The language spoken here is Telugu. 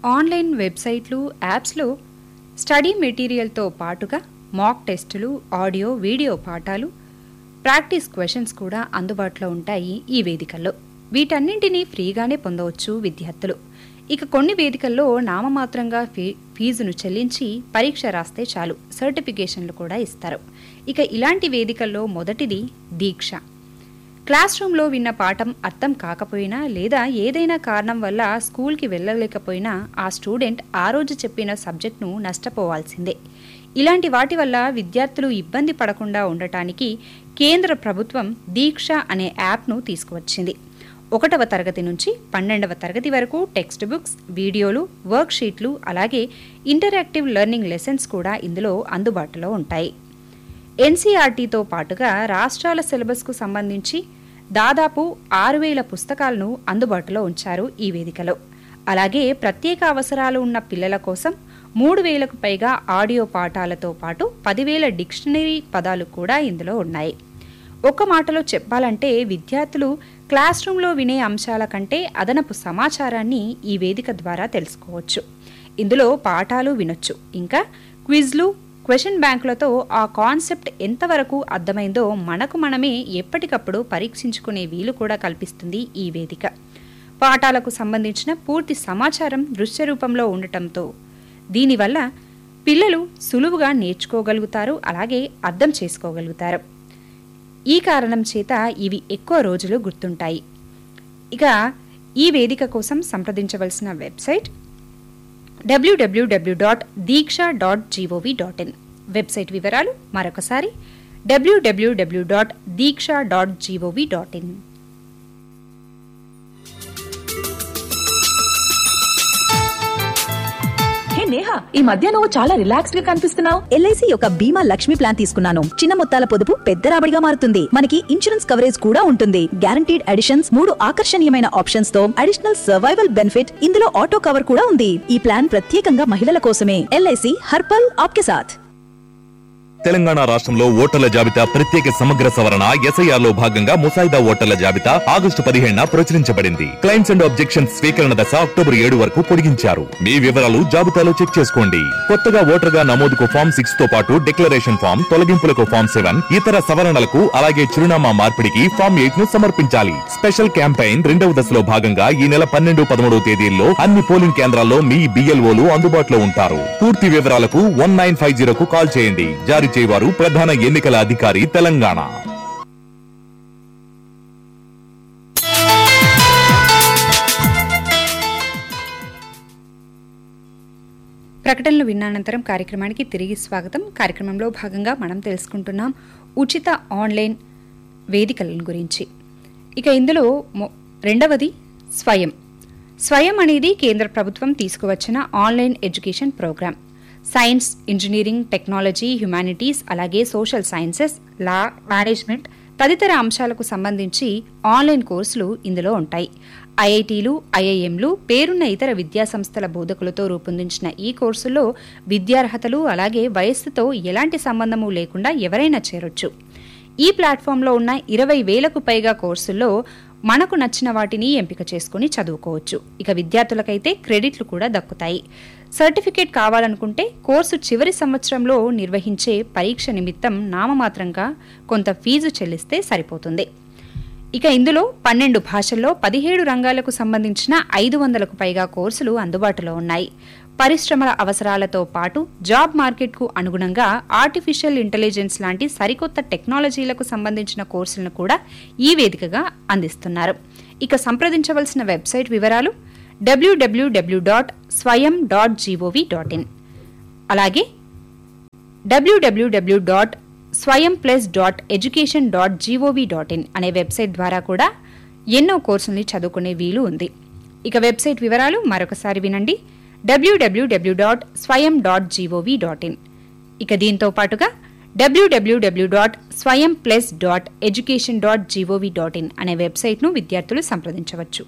ఆన్లైన్ వెబ్సైట్లు యాప్స్లో స్టడీ మెటీరియల్తో పాటుగా మాక్ టెస్టులు ఆడియో వీడియో పాఠాలు ప్రాక్టీస్ క్వశ్చన్స్ కూడా అందుబాటులో ఉంటాయి ఈ వేదికల్లో వీటన్నింటినీ ఫ్రీగానే పొందవచ్చు విద్యార్థులు ఇక కొన్ని వేదికల్లో నామమాత్రంగా ఫీ ఫీజును చెల్లించి పరీక్ష రాస్తే చాలు సర్టిఫికేషన్లు కూడా ఇస్తారు ఇక ఇలాంటి వేదికల్లో మొదటిది దీక్ష క్లాస్ రూమ్లో విన్న పాఠం అర్థం కాకపోయినా లేదా ఏదైనా కారణం వల్ల స్కూల్కి వెళ్ళలేకపోయినా ఆ స్టూడెంట్ ఆ రోజు చెప్పిన సబ్జెక్ట్ను నష్టపోవాల్సిందే ఇలాంటి వాటి వల్ల విద్యార్థులు ఇబ్బంది పడకుండా ఉండటానికి కేంద్ర ప్రభుత్వం దీక్ష అనే యాప్ను తీసుకువచ్చింది ఒకటవ తరగతి నుంచి పన్నెండవ తరగతి వరకు టెక్స్ట్ బుక్స్ వీడియోలు వర్క్ షీట్లు అలాగే ఇంటరాక్టివ్ లెర్నింగ్ లెసన్స్ కూడా ఇందులో అందుబాటులో ఉంటాయి ఎన్సీఆర్టీతో పాటుగా రాష్ట్రాల సిలబస్కు సంబంధించి దాదాపు ఆరు వేల పుస్తకాలను అందుబాటులో ఉంచారు ఈ వేదికలో అలాగే ప్రత్యేక అవసరాలు ఉన్న పిల్లల కోసం మూడు వేలకు పైగా ఆడియో పాఠాలతో పాటు పదివేల డిక్షనరీ పదాలు కూడా ఇందులో ఉన్నాయి ఒక్క మాటలో చెప్పాలంటే విద్యార్థులు క్లాస్ రూమ్లో వినే అంశాల కంటే అదనపు సమాచారాన్ని ఈ వేదిక ద్వారా తెలుసుకోవచ్చు ఇందులో పాఠాలు వినొచ్చు ఇంకా క్విజ్లు క్వశ్చన్ బ్యాంకులతో ఆ కాన్సెప్ట్ ఎంతవరకు అర్థమైందో మనకు మనమే ఎప్పటికప్పుడు పరీక్షించుకునే వీలు కూడా కల్పిస్తుంది ఈ వేదిక పాఠాలకు సంబంధించిన పూర్తి సమాచారం దృశ్య రూపంలో ఉండటంతో దీనివల్ల పిల్లలు సులువుగా నేర్చుకోగలుగుతారు అలాగే అర్థం చేసుకోగలుగుతారు ఈ కారణం చేత ఇవి ఎక్కువ రోజులు గుర్తుంటాయి ఇక ఈ వేదిక కోసం సంప్రదించవలసిన website W W W dot Diksha dot G O V dot in website వివరాలు మరొకసారి W W W dot Diksha dot G O V dot in hey Neha ఈ మధ్య నువ్వు చాలా రిలాక్స్డ్ గా కనిపిస్తున్నావు ఎల్ఐసి యొక్క బీమా లక్ష్మి ప్లాన్ తీసుకున్నాను చిన్న మొత్తాల పొదుపు పెద్ద రాబడిగా మారుతుంది మనకి ఇన్సూరెన్స్ కవరేజ్ కూడా ఉంటుంది గ్యారంటీడ్ అడిషన్స్ మూడు ఆకర్షణీయమైన ఆప్షన్స్ తో అడిషనల్ సర్వైవల్ బెనిఫిట్ ఇందులో ఆటో కవర్ కూడా ఉంది ఈ ప్లాన్ ప్రత్యేకంగా మహిళల కోసమే ఎల్ఐసి హర్పల్ ఆప్కే సాథ్ తెలంగాణ రాష్ట్రంలో ఓటర్ల జాబితా ప్రత్యేక సమగ్ర సవరణ ఎస్ఐఆర్ లో భాగంగా ముసాయిదా ఓటర్ల జాబితా ఆగస్టు పదిహేడున ప్రచురించబడింది క్లైమ్స్ అండ్ ఆబ్జెక్షన్స్ స్వీకరణ దశ అక్టోబర్ ఏడు వరకు పొడిగించారు మీ వివరాలు జాబితాలో చెక్ చేసుకోండి కొత్తగా ఓటర్ గా నమోదుకు ఫామ్ సిక్స్ తో పాటు డిక్లరేషన్ ఫామ్ తొలగింపులకు ఫామ్ సెవెన్ ఇతర సవరణలకు అలాగే చిరునామా మార్పిడికి ఫామ్ ఎయిట్ ను సమర్పించాలి స్పెషల్ క్యాంపెయిన్ రెండవ దశలో భాగంగా ఈ నెల పన్నెండు పదమూడవ తేదీల్లో అన్ని పోలింగ్ కేంద్రాల్లో మీ బిఎల్ఓలు అందుబాటులో ఉంటారు పూర్తి వివరాలకు వన్ నైన్ ఫైవ్ జీరోకు కాల్ చేయండి జారీ చేయవారు ప్రధాన ఎన్నికల అధికారి తెలంగాణ ప్రకటనలు విన్నానంతరం కార్యక్రమానికి తిరిగి స్వాగతం కార్యక్రమంలో భాగంగా మనం తెలుసుకుంటున్నాం ఉచిత ఆన్లైన్ వేదికల గురించి ఇక ఇందులో మొ- రెండవది స్వయం స్వయం అనేది కేంద్ర ప్రభుత్వం తీసుకువచ్చిన online education programme science engineering technology humanities అలాగే సోషల్ సైన్సెస్ లా మేనేజ్మెంట్ తదితర అంశాలకు సంబంధించి ఆన్లైన్ కోర్సులు ఇందులో ఉంటాయి ఐఐటీలు ఐఐఎంలు పేరున్న ఇతర విద్యాసంస్థల బోధకులతో రూపొందించిన ఈ కోర్సుల్లో విద్యార్హతలు అలాగే వయస్సుతో ఎలాంటి సంబంధము లేకుండా ఎవరైనా చేరొచ్చు ఈ ప్లాట్ఫామ్లో ఉన్న ఇరవై వేలకు పైగా కోర్సుల్లో మనకు నచ్చిన వాటిని ఎంపిక చేసుకుని చదువుకోవచ్చు ఇక విద్యార్థులకైతే క్రెడిట్లు కూడా దక్కుతాయి సర్టిఫికేట్ కావాలనుకుంటే కోర్సు చివరి సంవత్సరంలో నిర్వహించే పరీక్ష నిమిత్తం నామమాత్రంగా కొంత ఫీజు చెల్లిస్తే సరిపోతుంది ఇక ఇందులో పన్నెండు భాషల్లో పదిహేడు రంగాలకు సంబంధించిన ఐదు వందలకు పైగా కోర్సులు అందుబాటులో ఉన్నాయి పరిశ్రమల అవసరాలతో పాటు జాబ్ మార్కెట్కు అనుగుణంగా ఆర్టిఫిషియల్ ఇంటెలిజెన్స్ లాంటి సరికొత్త టెక్నాలజీలకు సంబంధించిన కోర్సులను కూడా ఈ వేదికగా అందిస్తున్నారు ఇక సంప్రదించవలసిన వెబ్సైట్ వివరాలు W W W dot Swayam dot G O V dot in అలాగే W W W dot Swayam plus dot education dot G O V dot in అనే వెబ్సైట్ ద్వారా కూడా ఎన్నో కోర్సుల్ని చదువుకునే వీలు ఉంది ఇక వెబ్సైట్ వివరాలు మరొకసారి వినండి W W W dot Swayam dot G O V dot in ఇక దీంతో పాటుగా W W W dot Swayam plus dot education dot G O V dot in అనే వెబ్సైట్ను విద్యార్థులు సంప్రదించవచ్చు